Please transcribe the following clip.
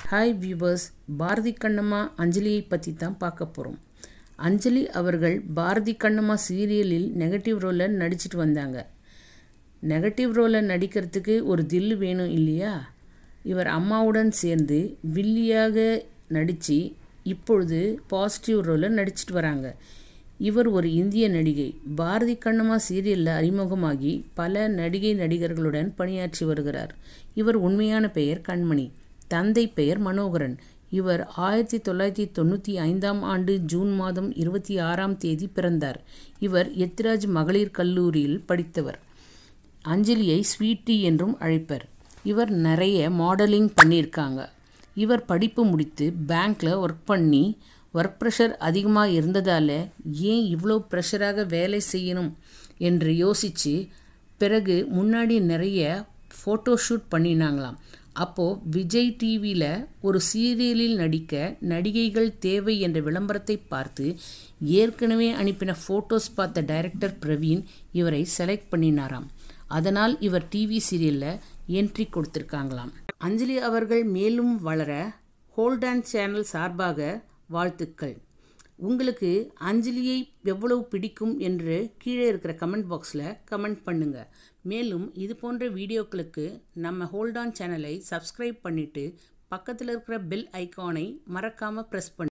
hi viewers Bharathi Kannamma அஞ்சலியை பற்றி தான் பார்க்க போகிறோம் அஞ்சலி அவர்கள் பாரதி கண்ணம்மா சீரியலில் நெகட்டிவ் ரோலில் நடிச்சிட்டு வந்தாங்க நெகட்டிவ் ரோலில் நடிக்கிறதுக்கு ஒரு தில்லு வேணும் இல்லையா இவர் அம்மாவுடன் சேர்ந்து வில்லியாக நடித்து இப்பொழுது பாசிட்டிவ் ரோலில் நடிச்சிட்டு வராங்க இவர் ஒரு இந்திய நடிகை பாரதி கண்ணம்மா சீரியலில் அறிமுகமாகி பல நடிகை நடிகர்களுடன் பணியாற்றி வருகிறார் இவர் உண்மையான பெயர் கண்மணி தந்தை பெயர் மனோகரன் இவர் ஆயிரத்தி தொள்ளாயிரத்தி தொண்ணூற்றி ஐந்தாம் ஆண்டு ஜூன் மாதம் இருபத்தி ஆறாம் தேதி பிறந்தார் இவர் எத்ராஜ் மகளிர் கல்லூரியில் படித்தவர் அஞ்சலியை ஸ்வீட்டி என்றும் அழைப்பர் இவர் நிறைய மாடலிங் பண்ணியிருக்காங்க இவர் படிப்பு முடித்து பேங்க்கில் ஒர்க் பண்ணி ஒர்க் ப்ரெஷர் அதிகமாக இருந்ததால் ஏன் இவ்வளோ ப்ரெஷராக வேலை செய்யணும் என்று யோசித்து பிறகு முன்னாடி நிறைய ஃபோட்டோ ஷூட் பண்ணினாங்களாம் அப்போது விஜய் டிவியில் ஒரு சீரியலில் நடிக்க நடிகைகள் தேவை என்ற விளம்பரத்தை பார்த்து ஏற்கனவே அனுப்பின ஃபோட்டோஸ் பார்த்த டைரக்டர் பிரவீன் இவரை செலக்ட் பண்ணினாராம் அதனால் இவர் டிவி சீரியலில் என்ட்ரி கொடுத்துருக்காங்களாம் அஞ்சலி அவர்கள் மேலும் வளர ஹோல்டான் சேனல் சார்பாக வாழ்த்துக்கள் உங்களுக்கு அஞ்சலியை எவ்வளவு பிடிக்கும் என்று கீழே இருக்கிற கமெண்ட் பாக்ஸில் கமெண்ட் பண்ணுங்கள் மேலும் இது போன்ற வீடியோக்களுக்கு நம்ம ஹோல்டான் சேனலை சப்ஸ்கிரைப் பண்ணிவிட்டு பக்கத்தில் இருக்கிற பெல் ஐக்கானை மறக்காமல் ப்ரெஸ் பண்ணு